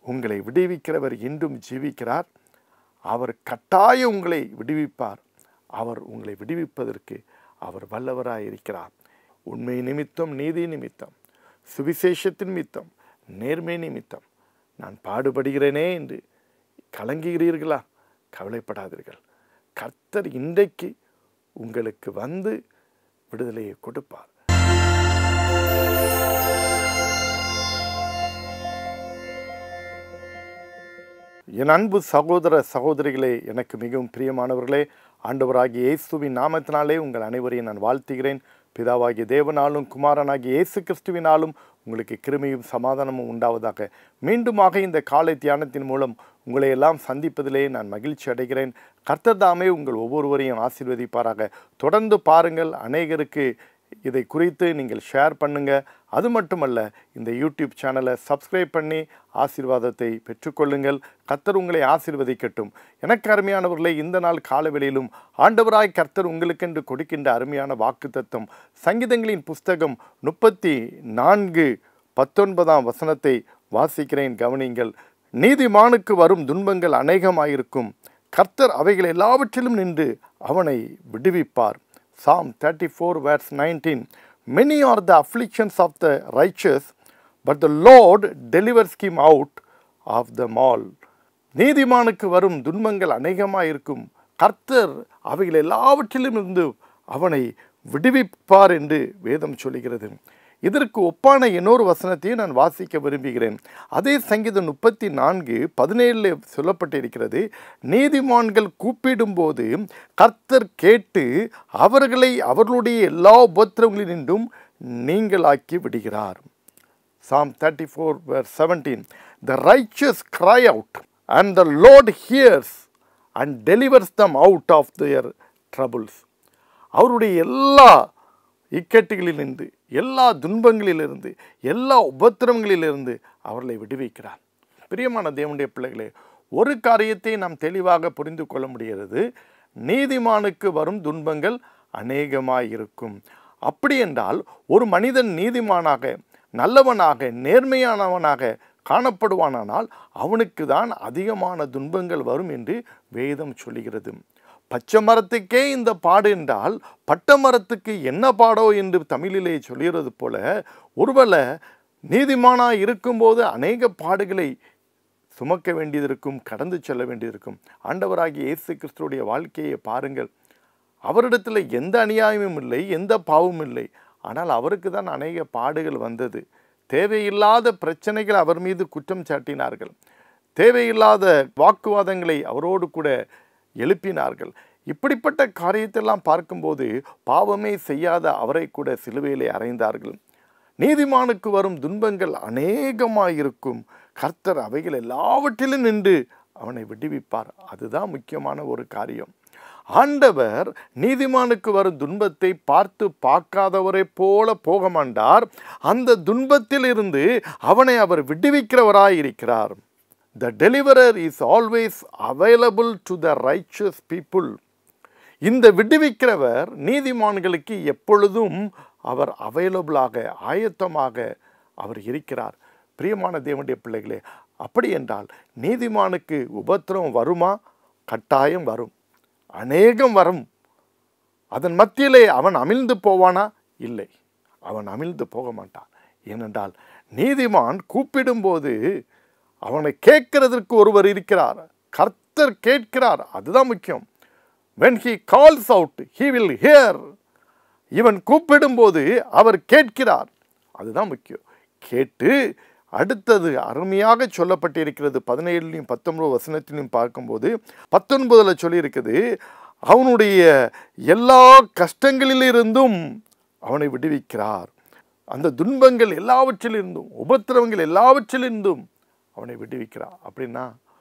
உங்களை விடுவிக்கிறவர் இன்றும் ஜீவிக்கிறார் அவர் கட்டாயம் உங்களை விடுவிப்பார் அவர் உங்களை விடுவிப்பதற்கு அவர் வல்லவராய் இருக்கிறார் உண்மை நிமித்தம் நீதி நிமித்தம் சுவிசேஷத்தின் நிமித்தம் நேர்மை நிமித்தம் நான் பாடுபடுகிறேனே என்று கலங்குகிறீர்களா கவலைப்படாதீர்கள் கர்த்தர் இன்றைக்கு உங்களுக்கு வந்து விடுதலையை கொடுப்பார் என் அன்பு சகோதர சகோதரிகளே எனக்கு மிகவும் பிரியமானவர்களே ஆண்டவராகிய இயேசுவின் நாமத்தினாலே உங்கள் அனைவரையும் நான் வாழ்த்துகிறேன் பிதாவாகிய தேவனாலும் குமாரனாகிய இயேசு கிறிஸ்துவினாலும் உங்களுக்கு கிருமையும் சமாதானமும் உண்டாவதாக மீண்டுமாக இந்த காலை தியானத்தின் மூலம் உங்களை எல்லாம் சந்திப்பதிலே நான் மகிழ்ச்சி அடைகிறேன் கர்த்தர் தாமே உங்கள் ஒவ்வொருவரையும் ஆசீர்வதிப்பாராக தொடர்ந்து பாருங்கள் அநேகருக்கு இதை குறித்து நீங்கள் ஷேர் பண்ணுங்க அது மட்டுமல்ல இந்த யூடியூப் சேனலை சப்ஸ்கிரைப் பண்ணி ஆசீர்வாதத்தை பெற்றுக்கொள்ளுங்கள் கர்த்தர் உங்களை ஆசீர்வதிக்கட்டும் எனக்கு அருமையானவர்களே இந்த நாள் காலவெளியிலும் ஆண்டவராய் கர்த்தர் உங்களுக்கென்று கொடுக்கின்ற அருமையான வாக்குத்தத்தம் சங்கீதங்களின் புஸ்தகம் முப்பத்தி நான்கு பத்தொன்பதாம் வசனத்தை வாசிக்கிறேன் கவனிங்கள் நீதிமானுக்கு வரும் துன்பங்கள் அநேகமாயிருக்கும் கர்த்தர் அவைகள் எல்லாவற்றிலும் நின்று அவனை விடுவிப்பார் Psalm 34 verse 19 Many are the afflictions of the righteous but the Lord delivers him out of them all நீதிமானுக்கு வரும் துன்பங்கள் அநேகமாக இருக்கும் கர்த்தர் அவைகள் எல்லாவற்றிலும் இருந்து அவனை விடுவிப்பார் என்று வேதம் சொல்கிறது இதற்கு ஒப்பான இன்னொரு வசனத்தையும் நான் வாசிக்க விரும்புகிறேன் அதே சங்கீதம் முப்பத்தி நான்கு பதினேழில் சொல்லப்பட்டிருக்கிறது நீதிமான்கள் கூப்பிடும்போது கர்த்தர் கேட்டு அவர்களை அவர்களுடைய எல்லா உபத்திரங்களினின்றும் நீங்களாக்கி விடுகிறார் Psalm 34 verse 17 The righteous cry out and the Lord hears and delivers them out of their troubles அவருடைய எல்லா இக்கட்டுகளிலிருந்து எல்லா துன்பங்களிலிருந்து எல்லா உபத்திரங்களிலிருந்து அவர்களை விடுவிக்கிறார் பிரியமான தேவனுடைய பிள்ளைகளே ஒரு காரியத்தை நாம் தெளிவாக புரிந்து கொள்ள முடிகிறது நீதிமானுக்கு வரும் துன்பங்கள் அநேகமாய் இருக்கும் அப்படி என்றால் ஒரு மனிதன் நீதிமானாக நல்லவனாக நேர்மையானவனாக காணப்படுவானானால் அவனுக்கு தான் அதிகமான துன்பங்கள் வரும் என்று வேதம் சொல்லுகிறது பச்சை மரத்துக்கே இந்த பாடு என்றால் பட்ட மரத்துக்கு என்ன பாடோ என்று தமிழிலே சொல்கிறது போல ஒருவேளை நீதிமானாக இருக்கும்போது அநேக பாடுகளை சுமக்க வேண்டியதற்கும் கடந்து செல்ல வேண்டியதற்கும் ஆண்டவராகிய இயேசு கிறிஸ்துடைய வாழ்க்கையை பாருங்கள் அவரிடத்தில் எந்த அநியாயமும் இல்லை எந்த பாவமும் இல்லை ஆனால் அவருக்கு தான் அநேக பாடுகள் வந்தது தேவையில்லாத பிரச்சனைகள் அவர் மீது குற்றம் சாட்டினார்கள் தேவையில்லாத வாக்குவாதங்களை அவரோடு கூட எழுப்பினார்கள் இப்படிப்பட்ட காரியத்தெல்லாம் பார்க்கும்போது பாவமே செய்யாத அவரை கூட சிலுவையிலே அறைந்தார்கள் நீதிமானுக்கு வரும் துன்பங்கள் அநேகமாயிருக்கும் கர்த்தர் அவைகள் எல்லாவற்றிலும் நின்று அவனை விடுவிப்பார் அதுதான் முக்கியமான ஒரு காரியம் ஆண்டவர் நீதிமானுக்கு வரும் துன்பத்தை பார்த்து பார்க்காதவரை போல போக மாட்டார் அந்த துன்பத்தில் இருந்து அவனை அவர் விடுவிக்கிறவராய் இருக்கிறார் the deliverer is always available to the righteous people இந்த விடுவிக்கிறவர் நீதிமான்களுக்கு எப்பொழுதும் அவர் அவைலபிளாக ஆயத்தமாக அவர் இருக்கிறார் பிரியமான தேவனுடைய பிள்ளைகளே அப்படி என்றால் நீதிமானுக்கு உபத்திரம் வருமா கட்டாயம் வரும் அநேகம் வரும் அதன் மத்தியிலே அவன் அமிழ்ந்து போவானா இல்லை அவன் அமிழ்ந்து போக மாட்டான் ஏனென்றால் நீதிமான் கூப்பிடும்போது அவனை கேட்கிறதற்கு ஒருவர் இருக்கிறார் கர்த்தர் கேட்கிறார் அதுதான் முக்கியம் when he calls out he will hear இவன் கூப்பிடும்போது அவர் கேட்கிறார் அதுதான் முக்கியம் கேட்டு அடுத்தது அருமையாக சொல்லப்பட்டிருக்கிறது பதினேழுலையும் பத்தொன்பது வசனத்திலையும் பார்க்கும்போது பத்தொன்பதில் சொல்லியிருக்குது அவனுடைய எல்லா கஷ்டங்களிலிருந்தும் அவனை விடுவிக்கிறார் அந்த துன்பங்கள் எல்லாவற்றிலிருந்தும் உபத்திரவங்கள் எல்லாவற்றிலிருந்தும் அவனை விடுவிக்கிறார் அப்படின்னா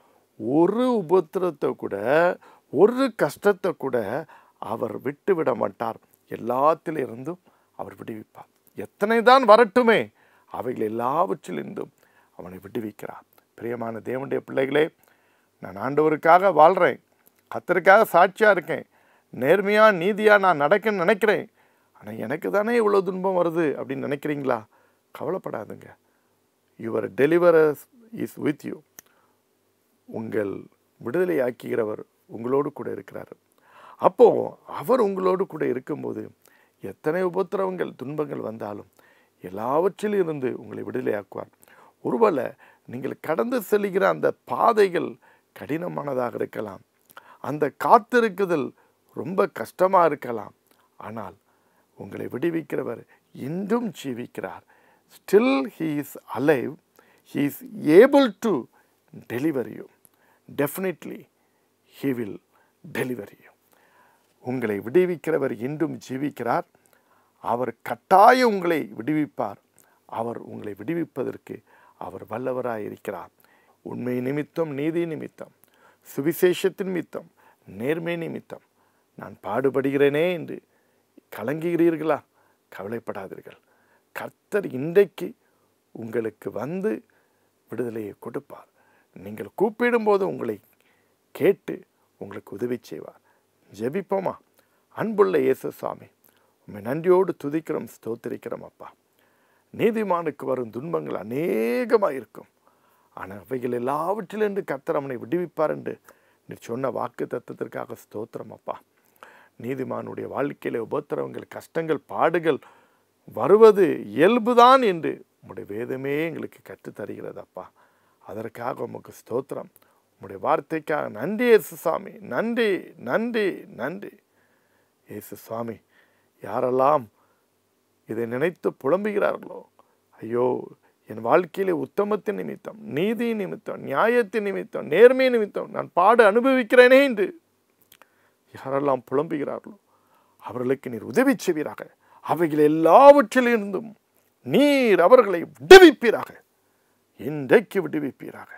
ஒரு உபத்திரத்தை கூட ஒரு கஷ்டத்தை கூட அவர் விட்டு விட மாட்டார் எல்லாத்திலிருந்தும் அவர் விடுவிப்பார் எத்தனை தான் வரட்டுமே அவைகள் எல்லாவற்றிலிருந்தும் அவனை விடுவிக்கிறார் பிரியமான தேவனுடைய பிள்ளைகளே நான் ஆண்டவருக்காக வாழ்கிறேன் கத்தருக்காக சாட்சியாக இருக்கேன் நேர்மையாக நீதியாக நான் நடக்கன்னு நினைக்கிறேன் ஆனால் எனக்கு தானே இவ்வளோ துன்பம் வருது அப்படின்னு நினைக்கிறீங்களா கவலைப்படாதுங்க your deliverer is with you உங்கள் விடுதலையாக்குகிறவர் உங்களோடு கூட இருக்கிறார் அப்போ அவர் உங்களோடு கூட இருக்கும்போது எத்தனை உபத்திரவங்கள் துன்பங்கள் வந்தாலும் எல்லாவற்றிலும் இருந்து உங்களை விடுதலையாக்குவார் ஒருவேளை நீங்கள் கடந்து செல்கிற அந்த பாதைகள் கடினமானதாக இருக்கலாம் அந்த காத்திருக்குதல் ரொம்ப கஷ்டமாக இருக்கலாம் ஆனால் உங்களை விடுவிக்கிறவர் இன்றும் ஜீவிக்கிறார் still he is alive he is able to deliver you definitely he will deliver you உங்களை விடுவிக்கிறவர் இன்றும் ஜீவிக்கிறார் அவர் கட்டாயம் உங்களை விடுவிப்பார் அவர் உங்களை விடுவிப்பதற்கு அவர் வல்லவராய் இருக்கிறார் உண்மை நிமித்தம் நீதி நிமித்தம் சுவிசேஷத்தின் நிமித்தம் நேர்மை நிமித்தம் நான் பாடுபடுகிறேனே என்று கலங்குகிறீர்களா கவலைப்படாதீர்கள் கர்த்தர் இன்றைக்கு உங்களுக்கு வந்து விடுதலையை கொடுப்பார் நீங்கள் கூப்பிடும்போது உங்களை கேட்டு உங்களுக்கு உதவி செய்வார் ஜெபிப்போமா அன்புள்ள இயேசு சுவாமி உண்மை நன்றியோடு துதிக்கிறோம் ஸ்தோத்திரிக்கிறோம் அப்பா நீதிமானுக்கு வரும் துன்பங்கள் அநேகமாக இருக்கும் ஆனால் அவைகள் எல்லாவற்றிலிருந்து கர்த்தர் அவனை விடுவிப்பார் என்று நீ சொன்ன வாக்கு தத்துவத்திற்காக ஸ்தோத்திரம் அப்பா நீதிமானுடைய வாழ்க்கையில உபத்திரவங்கள் கஷ்டங்கள் பாடுகள் வருவது இயல்புதான் என்று உம்முடைய வேதமே எங்களுக்கு கற்றுத் தருகிறது அப்பா அதற்காக உமக்கு ஸ்தோத்திரம் உம்முடைய வார்த்தைக்காக நன்றி இயேசு சுவாமி நன்றி நன்றி நன்றி இயேசு சுவாமி யாரெல்லாம் இதை நினைத்து புலம்புகிறார்களோ ஐயோ என் வாழ்க்கையிலே உத்தமத்தின் நிமித்தம் நீதி நிமித்தம் நியாயத்தின் நிமித்தம் நேர்மை நிமித்தம் நான் பாடு அனுபவிக்கிறேனே என்று யாரெல்லாம் புலம்புகிறார்களோ அவர்களுக்கு நீர் உதவி செய்வீராக அவைகள் எல்லாவற்றிலிருந்தும் நீர் அவர்களை விடுவிப்பீராக இன்றைக்கு விடுவிப்பீராக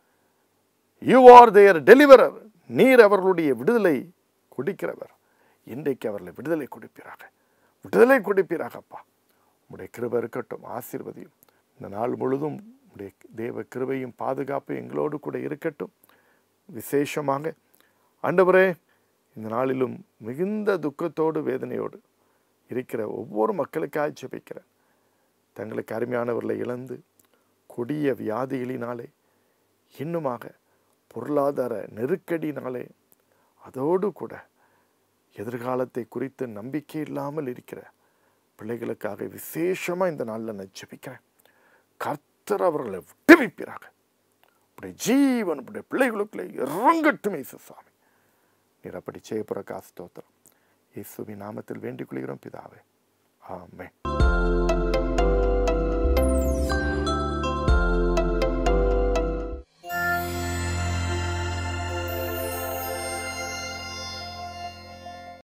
யூ ஆர் தேர் டெலிவரர் நீர் அவர்களுடைய விடுதலை கொடுக்கிறவர் இன்றைக்கு அவர்களை விடுதலை கொடுப்பீராக விடுதலை கொடுப்பீராக அப்பா உடைய கிருபை இருக்கட்டும் ஆசீர்வதியும் இந்த நாள் முழுதும் உடைய தேவ கிருபையும் பாதுகாப்பும் எங்களோடு கூட இருக்கட்டும் விசேஷமாக ஆண்டவரே இந்த நாளிலும் மிகுந்த துக்கத்தோடு வேதனையோடு இருக்கிற ஒவ்வொரு மக்களுக்காக ஜெபிக்கிறேன் தங்களுக்கு அருமையானவர்களை இழந்து கொடிய வியாதிகளினாலே இன்னுமாக பொருளாதார நெருக்கடினாலே அதோடு கூட எதிர்காலத்தை குறித்து நம்பிக்கை இல்லாமல் இருக்கிற பிள்ளைகளுக்காக விசேஷமாக இந்த நாளில் நான் ஜெபிக்கிறேன் கர்த்தர் அவர்களை விடுவிப்பீராக உடைய ஜீவன் உடைய பிள்ளைகளுக்குள்ளே இறங்கட்டும் இயேசு சாமி நீர் அப்படி செய்யப்புற ஸ்தோத்திரம் இயேசுவின் நாமத்தில் வேண்டிக் கொள்கிறோம் பிதாவே ஆமென்